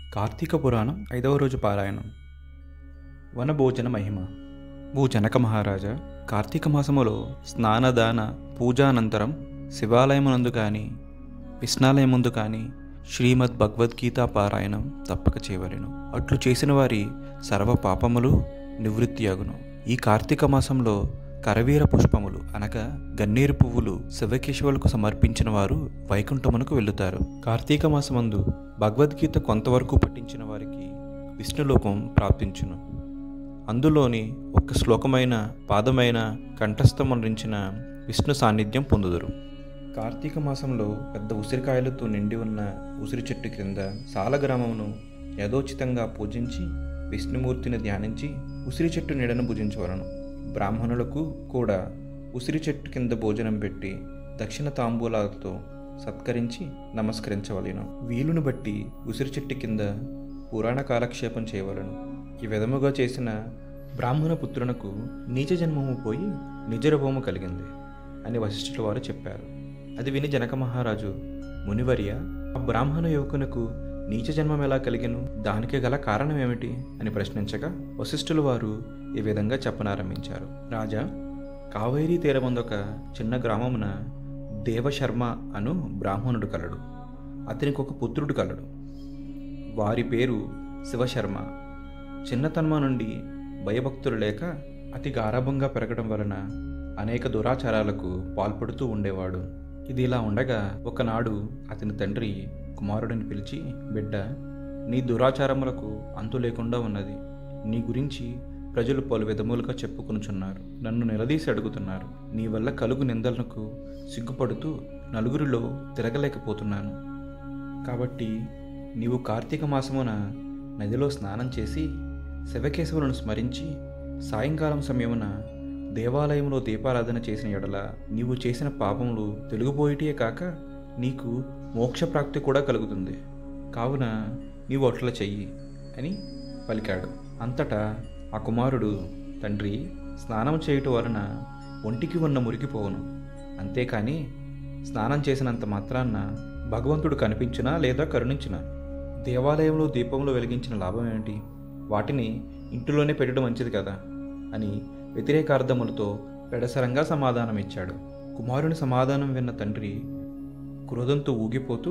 కార్తీక పురాణం ఐదవ రోజు పారాయణం వనభోజన మహిమ భూ జనక మహారాజా కార్తీక మాసములో స్నానదాన పూజానంతరం శివాలయమునందు కానీ విష్ణాలయముందు కానీ శ్రీమద్ భగవద్గీత పారాయణం తప్పక చేయవలెను అట్లు చేసిన వారి సర్వ పాపములు నివృత్తి అగును ఈ కార్తీక మాసంలో కరవీర పుష్పములు అనగా గన్నేరు పువ్వులు శివకేశవులకు సమర్పించిన వారు వైకుంఠమునకు వెళ్తారు కార్తీక మాసమందు భగవద్గీత కొంతవరకు పఠించిన వారికి విష్ణులోకం ప్రాప్తించును అందులోని ఒక్క శ్లోకమైన పాదమైన కంఠస్థమరించిన విష్ణు సాన్నిధ్యం పొందుదురు కార్తీక మాసంలో పెద్ద ఉసిరికాయలతో నిండి ఉన్న ఉసిరి చెట్టు క్రింద సాలగ్రామమును యథోచితంగా పూజించి విష్ణుమూర్తిని ధ్యానించి ఉసిరి చెట్టు నీడను భుజించవలను బ్రాహ్మణులకు కూడా ఉసిరి చెట్టు కింద భోజనం పెట్టి దక్షిణ తాంబూలాలతో సత్కరించి నమస్కరించవలెను వీలును బట్టి ఉసిరి చెట్టు కింద పురాణ కాలక్షేపం చేయవలను ఈ విధముగా చేసిన బ్రాహ్మణ పుత్రునకు నీచ జన్మము పోయి నిజరభూము కలిగింది అని వశిష్ఠుల వారు చెప్పారు అది విని జనక మహారాజు మునివర్య ఆ బ్రాహ్మణ యువకునకు నీచ జన్మం ఎలా కలిగెను దానికి గల కారణం ఏమిటి అని ప్రశ్నించగా వశిష్ఠుల వారు ఈ విధంగా చెప్పనారంభించారు రాజా కావేరీ తీరమందొక చిన్న గ్రామమున దేవశర్మ అను బ్రాహ్మణుడు కలడు అతనికి ఒక పుత్రుడు కలడు వారి పేరు శివశర్మ చిన్నతన్మ నుండి భయభక్తులు లేక అతి గారాభంగా పెరగడం వలన అనేక దురాచారాలకు పాల్పడుతూ ఉండేవాడు ఇది ఇలా ఉండగా ఒకనాడు అతని తండ్రి కుమారుడిని పిలిచి బిడ్డ నీ దురాచారములకు అంతు లేకుండా ఉన్నది నీ గురించి ప్రజలు పలు విధములుగా చెప్పుకొనుచున్నారు నన్ను నిలదీసి అడుగుతున్నారు నీ వల్ల కలుగు నిందలకు సిగ్గుపడుతూ నలుగురిలో తిరగలేకపోతున్నాను కాబట్టి నీవు కార్తీక మాసమున నదిలో స్నానం చేసి శివకేశవులను స్మరించి సాయంకాలం సమయమున దేవాలయంలో దీపారాధన చేసిన ఎడల నీవు చేసిన పాపములు తెలుగుపోయిటే కాక నీకు మోక్షప్రాప్తి కూడా కలుగుతుంది కావున నీవు అట్లా చెయ్యి అని పలికాడు అంతటా ఆ కుమారుడు తండ్రి స్నానం చేయుట వలన ఒంటికి ఉన్న మురికిపోవును అంతేకాని స్నానం చేసినంత మాత్రాన్న భగవంతుడు కనిపించినా లేదా కరుణించినా దేవాలయంలో దీపంలో వెలిగించిన లాభం ఏమిటి వాటిని ఇంటిలోనే పెట్టడం మంచిది కదా అని వ్యతిరేకార్థములతో పెడసరంగా సమాధానం ఇచ్చాడు కుమారుని సమాధానం విన్న తండ్రి క్రోధంతో ఊగిపోతూ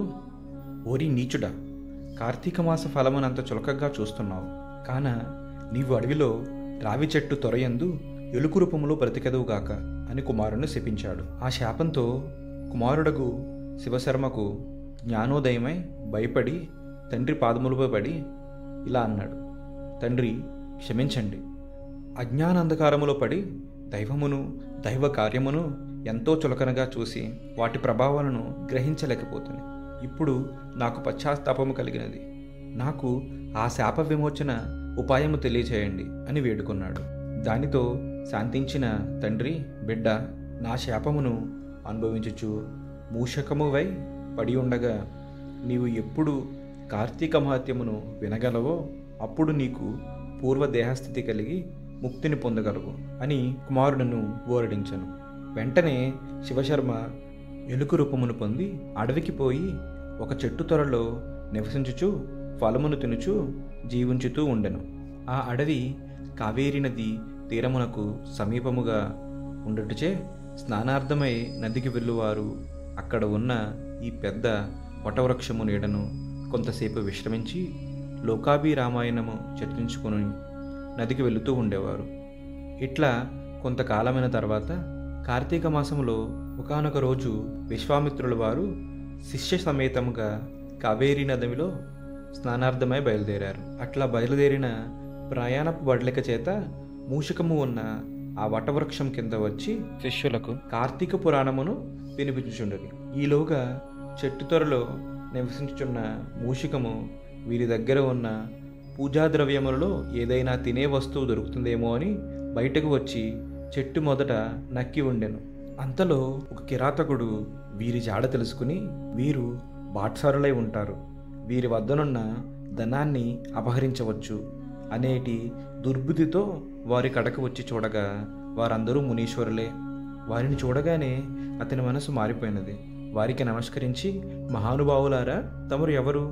ఓరి నీచుడా కార్తీక మాస ఫలమునంత చులకగా చూస్తున్నావు కాన నీవు అడవిలో రావి చెట్టు తొరయందు ఎలుకు రూపంలో బ్రతికెదవుగాక అని కుమారుని శపించాడు ఆ శాపంతో కుమారుడగు శివశర్మకు జ్ఞానోదయమై భయపడి తండ్రి పాదములపై పడి ఇలా అన్నాడు తండ్రి క్షమించండి అజ్ఞానంధకారములో పడి దైవమును దైవ కార్యమును ఎంతో చులకనగా చూసి వాటి ప్రభావాలను గ్రహించలేకపోతుంది ఇప్పుడు నాకు పశ్చాత్తాపము కలిగినది నాకు ఆ శాప విమోచన ఉపాయము తెలియచేయండి అని వేడుకున్నాడు దానితో శాంతించిన తండ్రి బిడ్డ నా శాపమును అనుభవించుచు మూషకమువై పడి ఉండగా నీవు ఎప్పుడు కార్తీక మహత్యమును వినగలవో అప్పుడు నీకు పూర్వ దేహస్థితి కలిగి ముక్తిని పొందగలవు అని కుమారుడును ఓరడించను వెంటనే శివశర్మ ఎలుక రూపమును పొంది అడవికి పోయి ఒక చెట్టు త్వరలో నివసించుచు ఫలమును తినుచు జీవించుతూ ఉండెను ఆ అడవి కావేరీ నది తీరమునకు సమీపముగా ఉండటచే స్నానార్థమై నదికి వెళ్ళువారు అక్కడ ఉన్న ఈ పెద్ద వటవృక్షము నీడను కొంతసేపు విశ్రమించి లోకాభి రామాయణము చర్చించుకొని నదికి వెళుతూ ఉండేవారు ఇట్లా కొంతకాలమైన తర్వాత కార్తీక మాసంలో ఒకనొక రోజు విశ్వామిత్రుల వారు శిష్య సమేతముగా కావేరీ నదిలో స్నానార్థమై బయలుదేరారు అట్లా బయలుదేరిన ప్రయాణపు బడలిక చేత మూషికము ఉన్న ఆ వటవృక్షం కింద వచ్చి శిష్యులకు కార్తీక పురాణమును వినిపించుచుండదు ఈలోగా చెట్టు త్వరలో నివసించుచున్న మూషికము వీరి దగ్గర ఉన్న పూజా ద్రవ్యములలో ఏదైనా తినే వస్తువు దొరుకుతుందేమో అని బయటకు వచ్చి చెట్టు మొదట నక్కి ఉండెను అంతలో ఒక కిరాతకుడు వీరి జాడ తెలుసుకుని వీరు బాట్సారులై ఉంటారు వీరి వద్దనున్న ధనాన్ని అపహరించవచ్చు అనేటి దుర్బుద్ధితో వారి కడకు వచ్చి చూడగా వారందరూ మునీశ్వరులే వారిని చూడగానే అతని మనసు మారిపోయినది వారికి నమస్కరించి మహానుభావులారా తమరు ఎవరు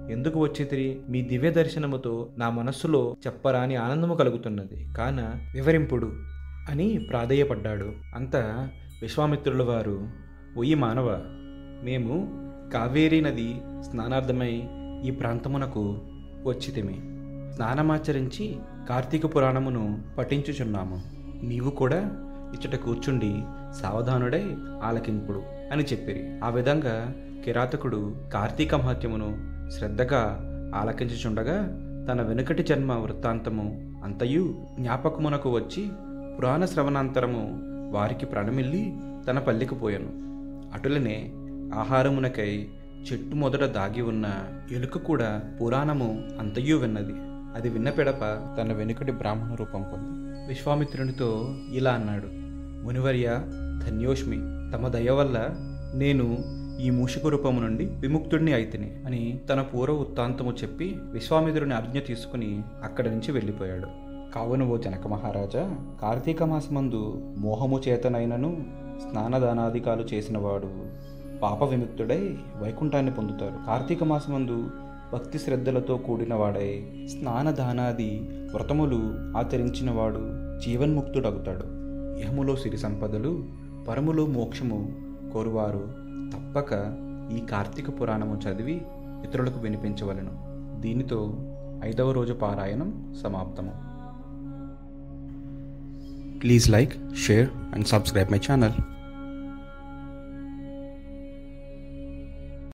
ఎందుకు వచ్చితిరి మీ దివ్య దర్శనముతో నా మనస్సులో చెప్పరాని ఆనందము కలుగుతున్నది కాన వివరింపుడు అని ప్రాధేయపడ్డాడు అంత విశ్వామిత్రుల వారు ఒయ్యి మానవ మేము కావేరీ నది స్నానార్థమై ఈ ప్రాంతమునకు వచ్చితిమి స్నానమాచరించి కార్తీక పురాణమును పఠించుచున్నాము నీవు కూడా ఇచ్చట కూర్చుండి సావధానుడై ఆలకింపుడు అని చెప్పిరి ఆ విధంగా కిరాతకుడు కార్తీక మహత్యమును శ్రద్ధగా ఆలకించుచుండగా తన వెనుకటి జన్మ వృత్తాంతము అంతయు జ్ఞాపకమునకు వచ్చి పురాణ శ్రవణాంతరము వారికి ప్రణమిల్లి తన పల్లికి పోయాను అటులనే ఆహారమునకై చెట్టు మొదట దాగి ఉన్న ఎలుక కూడా పురాణము అంతయు విన్నది అది విన్న పిడప తన వెనుకటి బ్రాహ్మణ రూపం పొంది విశ్వామిత్రునితో ఇలా అన్నాడు మునివర్య ధన్యోష్మి తమ దయ వల్ల నేను ఈ మూషిక రూపము నుండి విముక్తుడిని అయితిని అని తన పూర్వ వృత్తాంతము చెప్పి విశ్వామిత్రుని ఆజ్ఞ తీసుకుని అక్కడి నుంచి వెళ్ళిపోయాడు కావున ఓ జనక మహారాజా కార్తీక మాసమందు మోహము చేతనైనను స్నానదానాదికాలు చేసినవాడు పాప విముక్తుడై వైకుంఠాన్ని పొందుతారు కార్తీక మాసమందు భక్తి శ్రద్ధలతో కూడిన వాడై స్నానదానాది వ్రతములు ఆచరించినవాడు జీవన్ముక్తుడవుతాడు ఇహములో సిరి సంపదలు పరములో మోక్షము కోరువారు తప్పక ఈ కార్తీక పురాణము చదివి ఇతరులకు వినిపించవలెను దీనితో ఐదవ రోజు పారాయణం సమాప్తము please like share and subscribe my channel